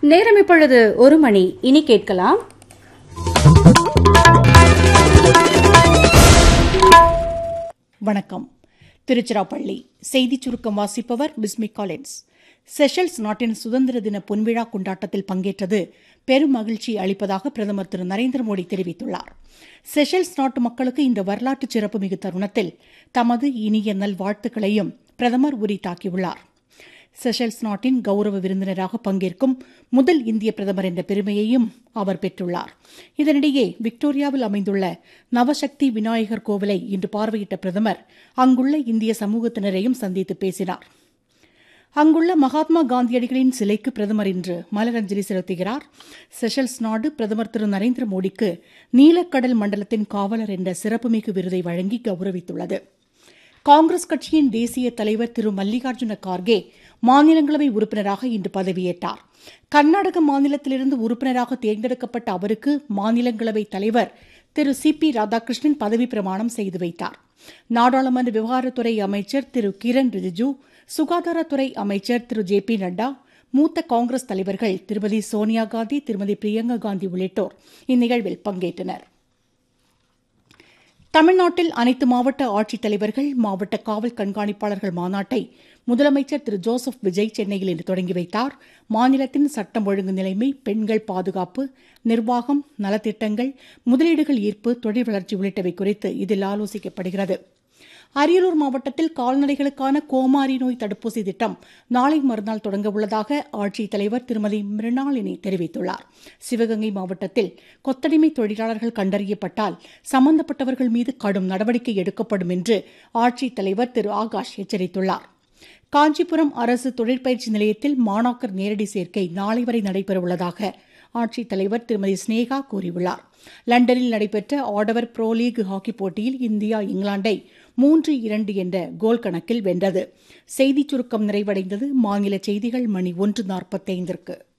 நேரம் இப்பொழுது ஒரு மணி இனி கேட்கலாம் வணக்கம் திருச்சிராப்பள்ளி செய்திச் சுருக்கம் வாசிப்பவர் பிஸ்மி காலின்ஸ் செஷல்ஸ் நாட்டின் சுதந்திர தின பொன்விழா கொண்டாட்டத்தில் பங்கேற்றது பெரும் மகிழ்ச்சி அளிப்பதாக பிரதமர் திரு நரேந்திர மோடி தெரிவித்துள்ளார் செஷல்ஸ் நாட்டு மக்களுக்கு இந்த வரலாற்று சிறப்புமிகு தருணத்தில் தமது இனிய நல்வாழ்த்துக்களையும் பிரதமர் உரித்தாக்கியுள்ளார் செஷல்ஸ் நாட்டின் கௌரவ விருந்தினராக பங்கேற்கும் முதல் இந்திய பிரதமர் என்ற பெருமையையும் அவர் பெற்றுள்ளார் இதனிடையே விக்டோரியாவில் அமைந்துள்ள நவசக்தி விநாயகர் கோவிலை இன்று பார்வையிட்ட பிரதமர் அங்குள்ள இந்திய சமூகத்தினரையும் சந்தித்து பேசினார் அங்குள்ள மகாத்மா காந்தியடிகளின் சிலைக்கு பிரதமர் இன்று மலரஞ்சலி செலுத்துகிறார் செஷல்ஸ் நாடு பிரதமர் திரு நரேந்திர மோடிக்கு நீலக்கடல் மண்டலத்தின் காவலர் என்ற சிறப்புமிகு விருதை வழங்கி கௌரவித்துள்ளது காங்கிரஸ் கட்சியின் தேசிய தலைவர் திரு மல்லிகார்ஜுன கார்கே மாநிலங்களவை உறுப்பினராக இன்று பதவியேற்றார் கர்நாடக மாநிலத்திலிருந்து உறுப்பினராக தேர்ந்தெடுக்கப்பட்ட அவருக்கு மாநிலங்களவை தலைவர் திரு சி பி ராதாகிருஷ்ணன் பதவி பிரமாணம் செய்து வைத்தார் நாடாளுமன்ற விவகாரத்துறை அமைச்சர் திரு கிரண் ரிஜிஜு சுகாதாரத்துறை அமைச்சர் திரு ஜே பி நட்டா மூத்த காங்கிரஸ் தலைவர்கள் திருமதி சோனியா காந்தி திருமதி பிரியங்கா காந்தி உள்ளிட்டோர் இந்நிகழ்வில் பங்கேற்றனர் தமிழ்நாட்டில் அனைத்து மாவட்ட ஆட்சித்தலைவர்கள் மாவட்ட காவல் கண்காணிப்பாளர்கள் மாநாட்டை முதலமைச்சர் திரு ஜோசப் விஜய் சென்னையில் இன்று தொடங்கி வைத்தார் மாநிலத்தின் சட்டம் ஒழுங்கு நிலைமை பெண்கள் பாதுகாப்பு நிர்வாகம் நலத்திட்டங்கள் முதலீடுகள் ஈர்ப்பு தொழில் வளர்ச்சி உள்ளிட்டவை குறித்து இதில் ஆலோசிக்கப்படுகிறது அரியலூர் மாவட்டத்தில் கால்நடைகளுக்கான கோமாரி நோய் தடுப்பூசி திட்டம் நாளை மறுநாள் தொடங்க உள்ளதாக ஆட்சித்தலைவர் திருமதி மிருணாளினி தெரிவித்துள்ளார் சிவகங்கை மாவட்டத்தில் கொத்தடிமை தொழிலாளர்கள் கண்டறியப்பட்டால் சம்பந்தப்பட்டவர்கள் மீது கடும் நடவடிக்கை எடுக்கப்படும் என்று ஆட்சித்தலைவர் திரு ஆகாஷ் எச்சரித்துள்ளார் காஞ்சிபுரம் அரசு தொழிற்பயிற்சி நிலையத்தில் மாணாக்கர் நேரடி சேர்க்கை நாளை வரை நடைபெறவுள்ளதாக ஆட்சித்தலைவர் திருமதி ஸ்னேகா கூறியுள்ளார் லண்டனில் நடைபெற்ற ஆடவர் ப்ரோ லீக் ஹாக்கி போட்டியில் இந்தியா இங்கிலாந்தை மூன்று இரண்டு என்ற கோல் கணக்கில் வென்றது செய்திச் சுருக்கம் நிறைவடைந்தது மாநில செய்திகள் மணி ஒன்று நாற்பத்தைந்திற்கு